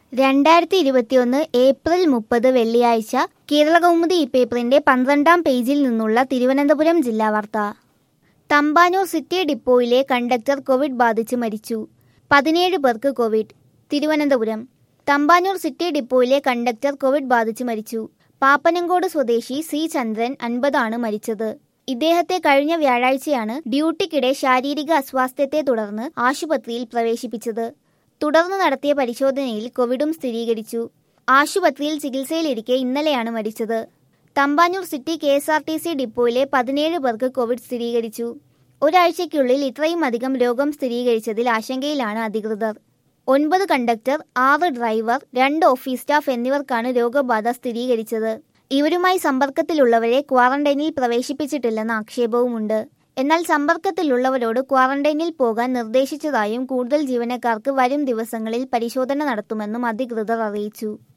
രണ്ടായിരത്തി ഇരുപത്തിയൊന്ന് ഏപ്രിൽ മുപ്പത് വെള്ളിയാഴ്ച കേരളകൗമുദി ഈ പേപ്പറിന്റെ പന്ത്രണ്ടാം പേജിൽ നിന്നുള്ള തിരുവനന്തപുരം ജില്ലാ വാർത്ത തമ്പാനൂർ സിറ്റി ഡിപ്പോയിലെ കണ്ടക്ടർ കോവിഡ് ബാധിച്ച് മരിച്ചു പതിനേഴ് പേർക്ക് കോവിഡ് തിരുവനന്തപുരം തമ്പാനൂർ സിറ്റി ഡിപ്പോയിലെ കണ്ടക്ടർ കോവിഡ് ബാധിച്ച് മരിച്ചു പാപ്പനങ്കോട് സ്വദേശി സി ചന്ദ്രൻ അൻപതാണ് മരിച്ചത് ഇദ്ദേഹത്തെ കഴിഞ്ഞ വ്യാഴാഴ്ചയാണ് ഡ്യൂട്ടിക്കിടെ ശാരീരിക അസ്വാസ്ഥ്യത്തെ തുടർന്ന് ആശുപത്രിയിൽ പ്രവേശിപ്പിച്ചത് തുടർന്ന് നടത്തിയ പരിശോധനയിൽ കോവിഡും സ്ഥിരീകരിച്ചു ആശുപത്രിയിൽ ചികിത്സയിലിരിക്കെ ഇന്നലെയാണ് മരിച്ചത് Thampanoor city K S R T C ഡിപ്പോയിലെ പതിനേഴ് പേർക്ക് കോവിഡ് സ്ഥിരീകരിച്ചു ഒരാഴ്ചയ്ക്കുള്ളിൽ ഇത്രയും അധികം രോഗം സ്ഥിരീകരിച്ചതിൽ ആശങ്കയിലാണ് അധികൃതർ ഒൻപത് കണ്ടക്ടർ ആറ് ഡ്രൈവർ രണ്ട് ഓഫീസ് സ്റ്റാഫ് എന്നിവർക്കാണ് രോഗബാധ സ്ഥിരീകരിച്ചത് ഇവരുമായി സമ്പർക്കത്തിലുള്ളവരെ ക്വാറന്റൈനിൽ പ്രവേശിപ്പിച്ചിട്ടില്ലെന്ന ആക്ഷേപവുമുണ്ട് എന്നാൽ സമ്പർക്കത്തിലുള്ളവരോട് ക്വാറന്റൈനിൽ പോകാൻ നിർദ്ദേശിച്ചതായും കൂടുതൽ ജീവനക്കാർക്ക് വരും ദിവസങ്ങളിൽ പരിശോധന നടത്തുമെന്നും അധികൃതർ അറിയിച്ചു